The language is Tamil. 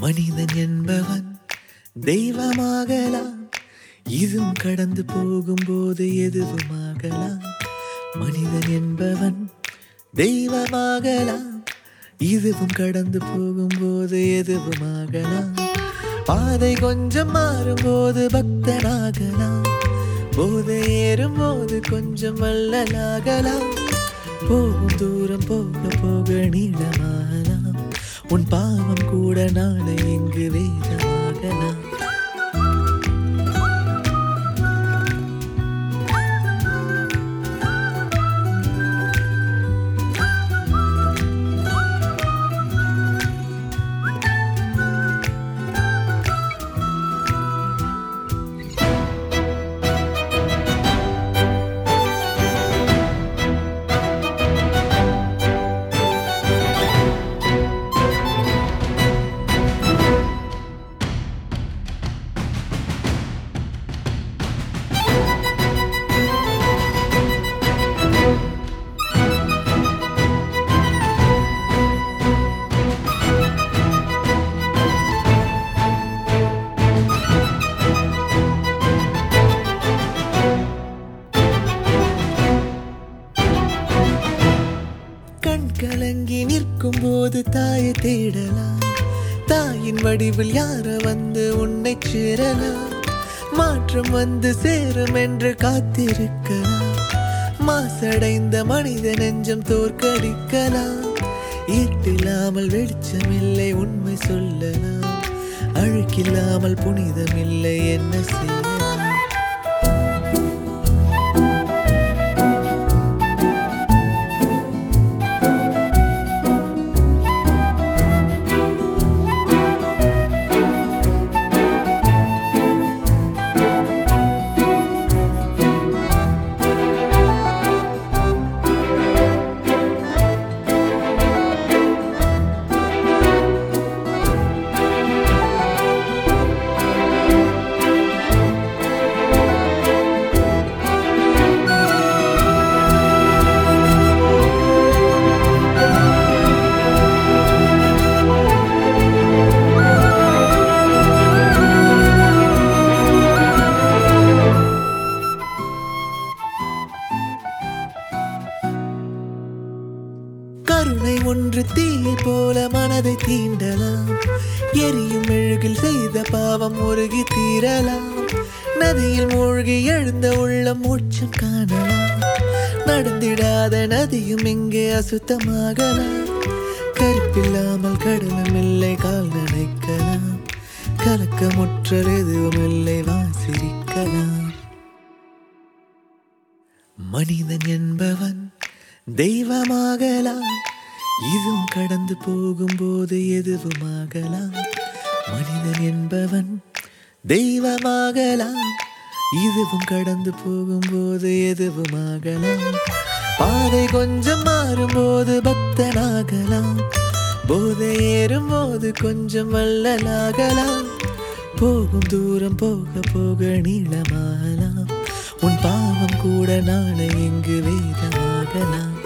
மனிதன் என்பவன் தெய்வமாகலாம் இதுவும் கடந்து போகும்போது எதுவுமாகலாம் மனிதன் என்பவன் தெய்வமாகலாம் இதுவும் கடந்து போகும்போது எதுவுமாகலாம் பாதை கொஞ்சம் மாறும்போது பக்தனாகலாம் போதை ஏறும்போது கொஞ்சம் வள்ளலாகலாம் போகும் தூரம் போக போக நீளமாகலாம் உன் பாவம் கூட நாளை இங்கு வேதமாகலாம் கண் கலங்கி நிற்கும் போது தாயை தேடலாம் தாயின் வடிவில் யார வந்து உன்னை சேரலாம் மாற்றம் வந்து சேரும் என்று காத்திருக்கலாம் மாசடைந்த மனித நெஞ்சம் தோற்கடிக்கலாம் ஈட்டில்லாமல் வெளிச்சமில்லை உண்மை சொல்லலாம் அழுக்கில்லாமல் புனிதமில்லை என்ன செய்யலாம் கருணை ஒன்று தீயை போல மனதை தீண்டலாம் எரியும் மெழுகில் செய்த பாவம் உருகி தீரலாம் நதியில் மூழ்கி எழுந்த உள்ளம் மூச்சம் காணலாம் நடந்திடாத நதியும் இங்கே அசுத்தமாகலாம் கருப்பில்லாமல் கடலும் இல்லை கால் நனைக்கலாம் கலக்கமுற்றல் எதுவும் இல்லை வாசிரிக்கலாம் மனிதன் என்பவன் தெய்வமாகலாம் இதுவும் கடந்து போகும்போது எதுவுமாகலாம் மனிதன் என்பவன் தெய்வமாகலாம் இதுவும் கடந்து போகும்போது எதுவுமாகலாம் பாதை கொஞ்சம் மாறும்போது பக்தனாகலாம் போதை ஏறும்போது கொஞ்சம் வள்ளலாகலாம் போகும் தூரம் போக போக நீளமாகலாம் உன் பாவம் கூட நாளை இங்கு வேதமாகலாம்